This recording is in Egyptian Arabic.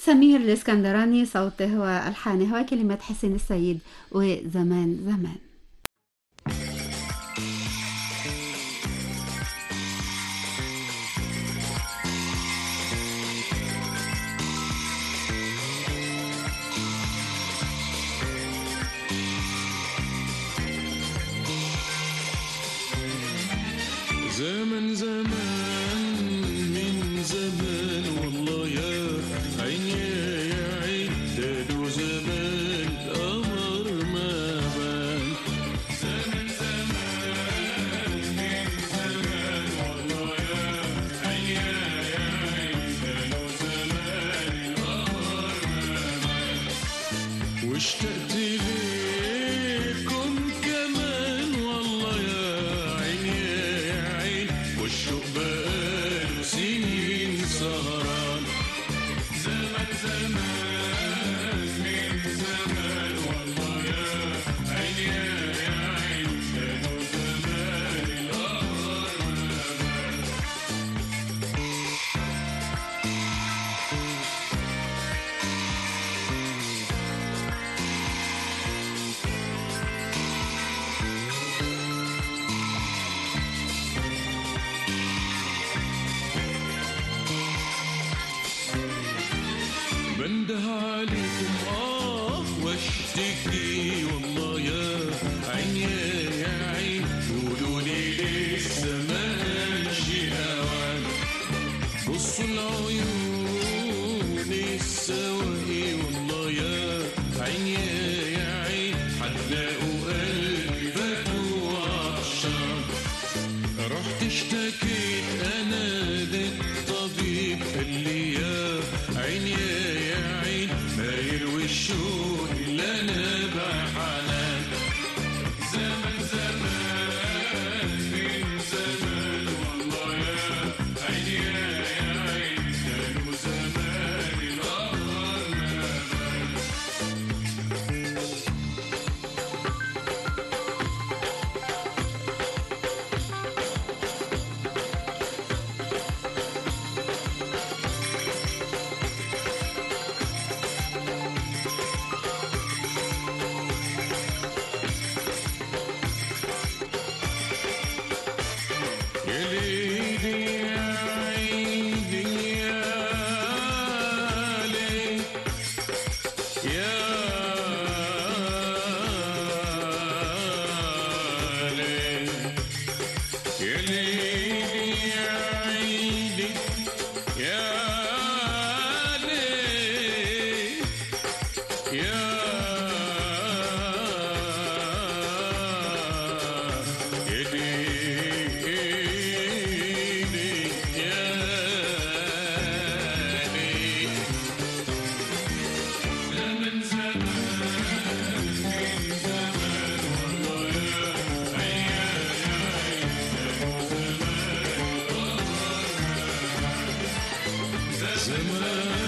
سمير الاسكندراني صوته والحانه وكلمات حسين السيد وزمان زمان زمن زمان من زمان والله يا عيني يا عين دالو زمان قمر ما بان زمن زمان من زمان والله يا عيني يا عين دالو زمان قمر ما بان واشتقت ليكم كمان والله يا عيني يا عين والشوق بقاله سنين سهران زمان زمان من زمان والله يا عيني يا عين كانوا زمان القمر ما بان بنده عليكم اه واشتكي والله يا عين يا يا عين قولوا لي لسه ماشي اوان بصوا العيون السواقي والله يا عين يا يا عين هتلاقوا قلبي فاتوا عطشان رحت اشتكيت انا للطبيب قال لي يا عين يا يا عين ما يروي الشوق الا انا بحنان زمن زمان من زمان والله يا عين يا يا عين كانوا زمان القمر ما بان يا ليلي يا عيني يا ليل يا ليل يا ليلي يا عيني يا ليل يا يديني يا ليل زمن زمان من زمان والله يا عيا يا عين زمان